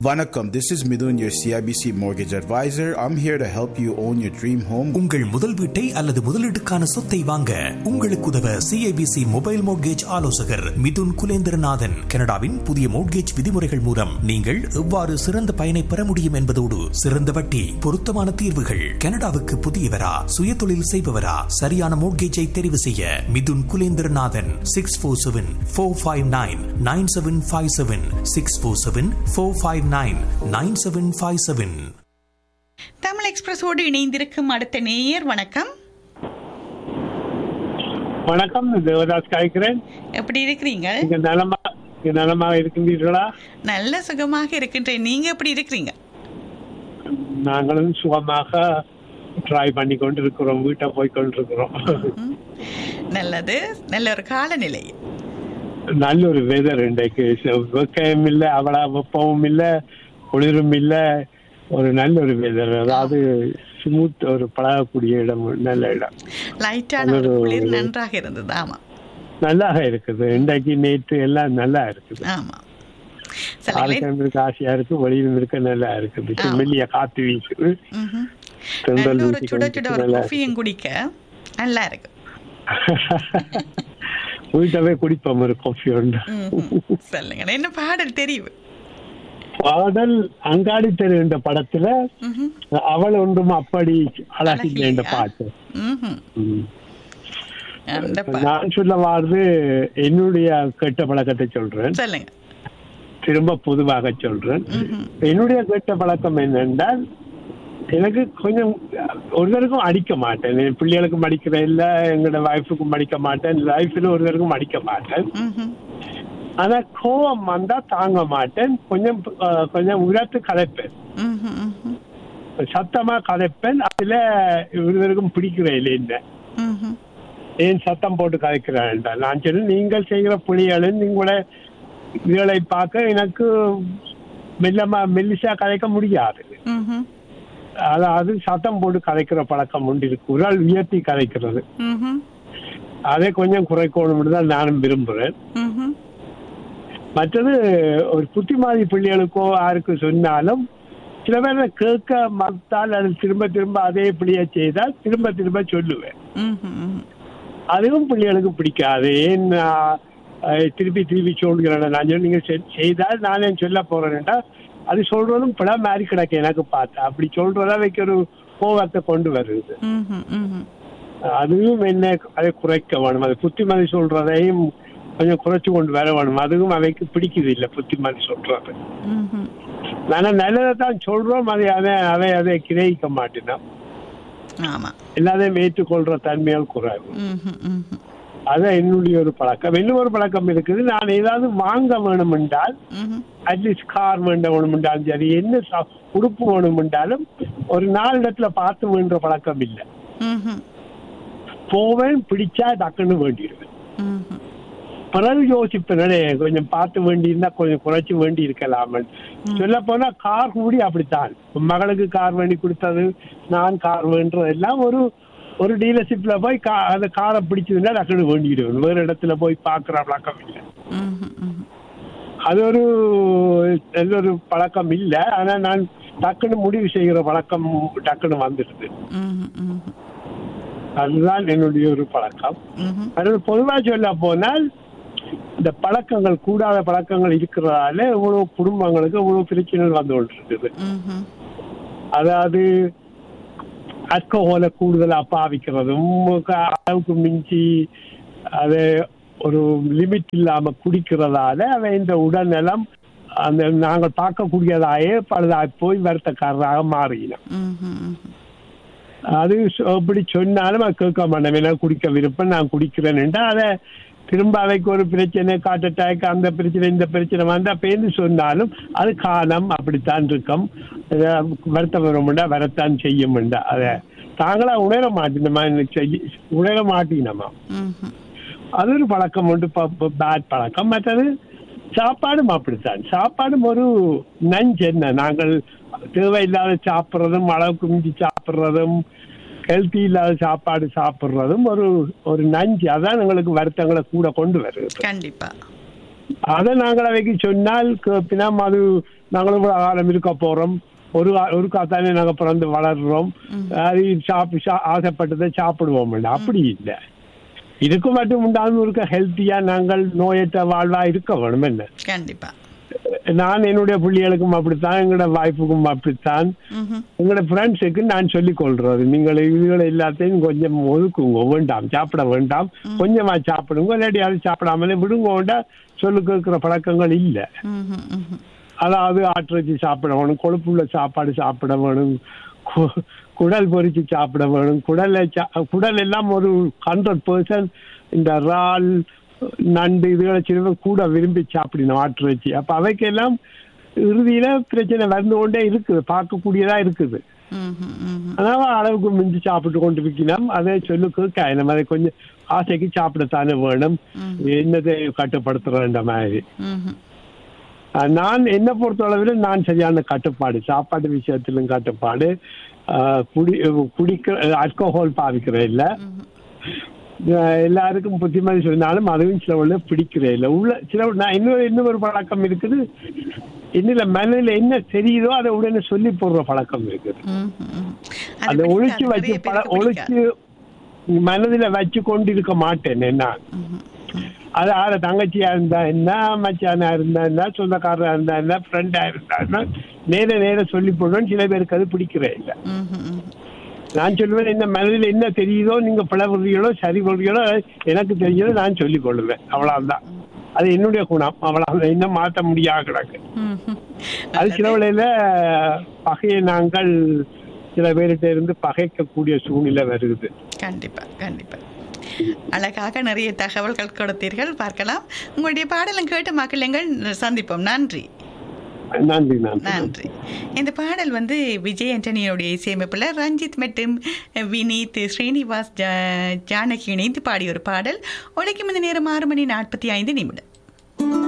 Vanakkam, this is Midun, your CIBC mortgage advisor. I'm here to help you own your dream home. உங்கள் முதல் வீட்டை அல்லது முதலீட்டுக்கான சொத்தை வாங்க உங்களுக்கு உதவ சிஐபிசி மொபைல் மோட்கேஜ் ஆலோசகர் மிதுன் குலேந்திரநாதன் கனடாவின் புதிய மோட்கேஜ் விதிமுறைகள் மூலம் நீங்கள் எவ்வாறு சிறந்த பயனை பெற முடியும் என்பதோடு சிறந்த வட்டி பொருத்தமான தீர்வுகள் கனடாவுக்கு புதியவரா சுய தொழில் செய்பவரா சரியான மோட்கேஜை தெரிவு செய்ய Mithun Kulendranathan six four seven four five nine nine seven five seven six four seven four five nine nine seven five seven Tamil எக்ஸ்பிரஸோடு இணைந்திருக்கும் அடுத்த நேயர் வணக்கம் வணக்கம் தேவதாஸ் காய்க்கிறேன் எப்படி இருக்கிறீங்க நீங்க நலமா நீங்க நலமாக இருக்கின்றீர்களா நல்ல சுகமாக இருக்கின்றேன் நீங்க எப்படி இருக்கிறீங்க நாங்களும் சுகமாக ட்ரை பண்ணி கொண்டிருக்கிறோம் வீட்டை போய் கொண்டிருக்கிறோம் ம். நல்லது நல்ல ஒரு காலநிலை நல்ல ஒரு வெதர் இன்றைக்கு வெக்கையும் இல்லை அவ்வளோ வெப்பமும் இல்லை குளிரும் இல்லை ஒரு நல்ல ஒரு வெதர் அதாவது ஸ்மூத் ஒரு பழகக்கூடிய இடம் நல்ல இடம் லைட்டான ஒரு நல்லது. குளிர் நன்றாக இருந்தது ஆமா நல்லாக இருக்குது இன்றைக்கு நேற்று எல்லாம் நல்லா இருக்குது ஆமா சில ஆளுக்கு ஆசையா இருக்கு வெளியிலும் இருக்க நல்லா இருக்குது ஆமா. மெல்லிய காத்து வீசுது ம்ஹும். தென்றல் நல்ல ஒரு வீசி சுட சுட ஒரு நல்லா காஃபியும் குடிக்க நல்லா இருக்கு வீட்டவே குடிப்போம் ஒரு காஃபி உண்டு ம்ஹும். சொல்லுங்க என்ன பாடல் தெரியும் பாடல் அங்காடி தெரு என்ற படத்துல ம்ஹும். அவள் ஒன்றும் அப்படி அழகில்லை என்ற அழகில்லையா? பாட்டு ம்ஹும். ம். அந்த பா- நான் சொல்ல வாழ்ந்து என்னுடைய கெட்ட பழக்கத்தை சொல்றேன் சொல்லுங்க திரும்ப பொதுவாக சொல்றேன் ம்ஹும். என்னுடைய கெட்ட பழக்கம் என்னென்றால் எனக்கு கொஞ்சம் ஒருத்தருக்கும் அடிக்க மாட்டேன் என் பிள்ளைகளுக்கும் அடிக்கிறேன் இல்ல எங்களோட வைஃபுக்கும் அடிக்க மாட்டேன் லைஃப்ல ஒருத்தருக்கும் அடிக்க மாட்டேன் ம்ஹும். ஆனா கோவம் வந்தா தாங்க மாட்டேன் கொஞ்சம் அஹ், கொஞ்சம் உரத்து கதைப்பேன் ம்ஹும். ம்ஹும். சத்தமா கதைப்பேன் அதுல இவருக்கும் பிடிக்கிற இல்லை ம்ஹும். ஏன் சத்தம் போட்டு கதைக்கிறேன் நான் சொல்லி நீங்கள் செய்கிற புலிகளும் நீங்கள இதுகளை பார்க்க எனக்கு மெல்லமா மெல்லிசா கதைக்க முடியாது ம்ஹும். அதாவது சத்தம் போட்டு கதைக்கிற பழக்கம் உண்டு இருக்கு குரல் உயர்த்தி கதைக்கிறது ம்ஹும். அதை கொஞ்சம் குறைக்கணும் தான் நானும் விரும்புறேன் ம்ஹும். மற்றது ஒரு புத்திமாதி பிள்ளைகளுக்கோ யாருக்கு சொன்னாலும் சில பேர் கேட்க மறுத்தால் அது திரும்ப திரும்ப அதே பிள்ளைய செய்தால் திரும்ப திரும்ப சொல்லுவேன் ம்ஹும். ம்ஹும். அதுவும் பிள்ளைகளுக்கு பிடிக்காது ஏன் நான், அஹ், திருப்பி திருப்பி சொல்கிறேன் நான் சொல்லி நீங்க செ- செய்தால் நானே சொல்ல போறேன்டா அது சொல்றதும் பல மாதிரி கிடக்கு எனக்கு பார்த்தா அப்படி சொல்றதா வைக்க ஒரு கோவத்தை கொண்டு வருது ம்ஹும். ம்ஹும். அதுவும் என்ன அதை குறைக்க வேணும் அது புத்திமதி சொல்றதையும் கொஞ்சம் குறைச்சு கொண்டு வர வேணும் அதுவும் அவைக்கு பிடிக்குது இல்ல புத்திமதி சொல்றது ம்ஹும். ஆனா நல்லதை தான் சொல்றோம் அதை அதை அதை அதை கிரகிக்க மாட்டேன் ஆமா எல்லாத்தையும் ஏற்றுக்கொள்ற தன்மையால் குறைவு ம்ஹும். ம்ஹும். அதான் என்னுடைய ஒரு பழக்கம் இன்னும் ஒரு பழக்கம் இருக்குது நான் ஏதாவது வாங்க வேணும் என்றால் ம்ஹும். அட்லீஸ்ட் கார் வேண்ட வேணும் என்றாலும் சரி என்ன சா- உடுப்பு வேணும் என்றாலும் ஒரு நாலு இடத்துல பார்த்து வேண்ட பழக்கம் இல்லை ம்ஹும். போவேன் பிடிச்சா டக்குன்னு வேண்டிடுவேன் ம்ஹும். பிறகு யோசிப்பேனே கொஞ்சம் பார்த்து வேண்டி இருந்தா கொஞ்சம் குறைச்சு வேண்டி இருக்கலாம் சொல்ல போனா கார் கூடி அப்படித்தான் மகளுக்கு கார் வேண்டி கொடுத்தது நான் கார் வேண்டது எல்லாம் ஒரு ஒரு டீலர்ஷிப்ல போய் கா அந்த காரை பிடிச்சதுன்னா டக்குனு வேண்டிடுவேன் வேறு இடத்துல போய் பார்க்குற பழக்கம் இல்லை ம்ஹும். ம்ஹும். அது ஒரு நல்ல ஒரு பழக்கம் இல்லை ஆனா நான் டக்குன்னு முடிவு செய்கிற பழக்கம் டக்குன்னு வந்துடுது ம்ஹும். ம்ஹும். அதுதான் என்னுடைய ஒரு பழக்கம் ம்ஹும். அது பொதுவா சொல்ல போனால் இந்த பழக்கங்கள் கூடாத பழக்கங்கள் இருக்கிறதால இவ்வளவு குடும்பங்களுக்கு இவ்வளவு பிரச்சனைகள் வந்து கொண்டிருக்குது ம்ஹும். அதாவது அல்கோஹோலை கூடுதலா பாவிக்கிறதும் அளவுக்கு மிஞ்சி அதை ஒரு லிமிட் இல்லாம குடிக்கிறதால அதை இந்த உடல்நலம் அந்த நாங்கள் பார்க்கக்கூடியதாயே பழுதாய் போய் வருத்தக்காரராக மாறினோம் ம்ஹும். ம்ஹும். அது சொ- அப்படி சொன்னாலும் அது கேட்க மாட்டேன் வேணா குடிக்க விருப்பம் நான் குடிக்கிறேன்டா அதை திரும்ப அவைக்கு ஒரு பிரச்சனை காட்டு அட்டாக் அந்த பிரச்சனை இந்த பிரச்சனை வந்தா பேருந்து சொன்னாலும் அது காலம் அப்படித்தான் இருக்கும் அது வருத்தம் வரும்டா வரத்தான் செய்யும்டா அதை தாங்களா உணர மாட்டேனமா செய்ய உணர மாட்டீனமா ம்ஹும். அது ஒரு பழக்கம் உண்டு பேட் பழக்கம் மற்றது சாப்பாடும் அப்படித்தான் சாப்பாடும் ஒரு நஞ்சு என்ன நாங்கள் தேவையில்லாத சாப்பிட்றதும் அளவுக்கு மிஞ்சி சாப்பிட்றதும் ஹெல்த்தி இல்லாத சாப்பாடு சாப்பிட்றதும் ஒரு ஒரு நஞ்சு அதான் எங்களுக்கு வருத்தங்களை கூட கொண்டு வருது கண்டிப்பா அதை நாங்கள் அவைக்கு சொன்னால் கேப்பினா அது நாங்களும் இவ்வளவு காலம் இருக்க போறோம் ஒரு கா- ஒரு காத்தானே நாங்க பிறந்து வளர்றோம் அது சாப்பி சா- ஆசைப்பட்டதை சாப்பிடுவோம் அப்படி இல்லை இதுக்கு மட்டும் உண்டாலும் இருக்க ஹெல்த்தியா நாங்கள் நோயற்ற வாழ்வா இருக்க வேணும் என்ன கண்டிப்பா நான் என்னுடைய பிள்ளைகளுக்கும் அப்படித்தான் எங்களோட வாய்ப்புக்கும் அப்படித்தான் ம்ஹும். உங்களோட ஃப்ரெண்ட்ஸுக்கு நான் சொல்லிக் கொள்றது நீங்கள் இதுகளை எல்லாத்தையும் கொஞ்சம் ஒதுக்குங்க வேண்டாம் சாப்பிட வேண்டாம் கொஞ்சமா சாப்பிடுங்க இல்லாட்டி அது சாப்பிடாமலே விடுங்க வேண்டாம் சொல்லு கேட்கிற பழக்கங்கள் இல்லை ம்ஹும், ம்ஹும். அதாவது ஆட்டிறைச்சி சாப்பிட வேணும் கொழுப்புள்ள சாப்பாடு சாப்பிட வேணும் கு- குடல் பொரிச்சு சாப்பிட வேணும் குடலை சா- குடல் எல்லாம் ஒரு ஹண்ட்ரட் பர்சன்ட் இந்த இறால் நண்டு இதுகளை சில கூட விரும்பி சாப்பிடணும் ஆட்டிறைச்சி அப்ப அவைக்கெல்லாம் இறுதியில பிரச்சனை வந்து கொண்டே இருக்குது பார்க்கக்கூடியதா இருக்குது ம்ஹும், ம்ஹும். அதனால அளவுக்கு மிஞ்சி சாப்பிட்டு கொண்டு இருக்கணும் அதை சொல்லுக்கு நம்ம அதை கொஞ்சம் ஆசைக்கு சாப்பிடத்தானே வேணும் என்னதை கட்டுப்படுத்துறோன்ற மாதிரி ம்ஹும். அஹ் நான் என்ன பொறுத்தளவில் நான் சரியான கட்டுப்பாடு சாப்பாடு விஷயத்திலும் கட்டுப்பாடு அஹ் குடி குடிக்கிற அல்கோஹால் பாவிக்கிறேன் இல்ல அஹ் எல்லாருக்கும் புத்திமதி சொன்னாலும் அதுவும் சில உள்ள பிடிக்கிறேன் இல்லை உள்ள சில நான் இன்னொரு இன்னொரு பழக்கம் இருக்குது என்னில மனதில் என்ன தெரியுதோ அதை உடனே சொல்லி போடுற பழக்கம் இருக்குது ம்ஹும், ம்ஹும். அது அதை பிடிக்காது. ஒழிச்சு வச்சு நிறைய பழ- பேருக்கு பிடிக்காது. ஒழிச்சு மனதில வச்சு கொண்டு இருக்க மாட்டேன் நான் அது ஆற தங்கச்சியா இருந்தா என்ன மச்சானா இருந்தா என்ன சொந்தக்காரரா இருந்தா என்ன ஃப்ரெண்டா இருந்தா என்ன நேர நேர சொல்லி போடுவேன் சில பேருக்கு அது பிடிக்கிறே இல்ல ம்ஹும், ம்ஹும். நான் சொல்லுவேன் என்ன மனதில் என்ன தெரியுதோ நீங்க பிளவுறீங்களோ சரி கொள்றீங்களோ எனக்கு தெரிஞ்சதை நான் சொல்லிக் கொள்ளுவேன் அவ்வளவுதான் அது என்னுடைய குணம் அவ்வளவு இன்னும் மாற்ற முடியாது கிடக்கு ம்ஹும். அது சில வேளையில பகையை நாங்கள் சில பேர்கிட்ட இருந்து பகைக்கக்கூடிய சூழ்நிலை வருது கண்டிப்பா கண்டிப்பா அழகாக நிறைய தகவல்கள் கொடுத்தீர்கள் பார்க்கலாம் உங்களுடைய பாடலும் கேட்டு மக்கள் சந்திப்போம் நன்றி நன்றி நன்றி நன்றி இந்த பாடல் வந்து விஜய் ஆண்டனியோடைய இசையமைப்பில் ரஞ்சித் மற்றும் வினீத் ஸ்ரீனிவாஸ் ஜா- ஜானகி இணைந்து பாடிய ஒரு பாடல் உடைக்கும் இந்த நேரம் ஆறு மணி நாற்பத்தி ஐந்து நிமிடம்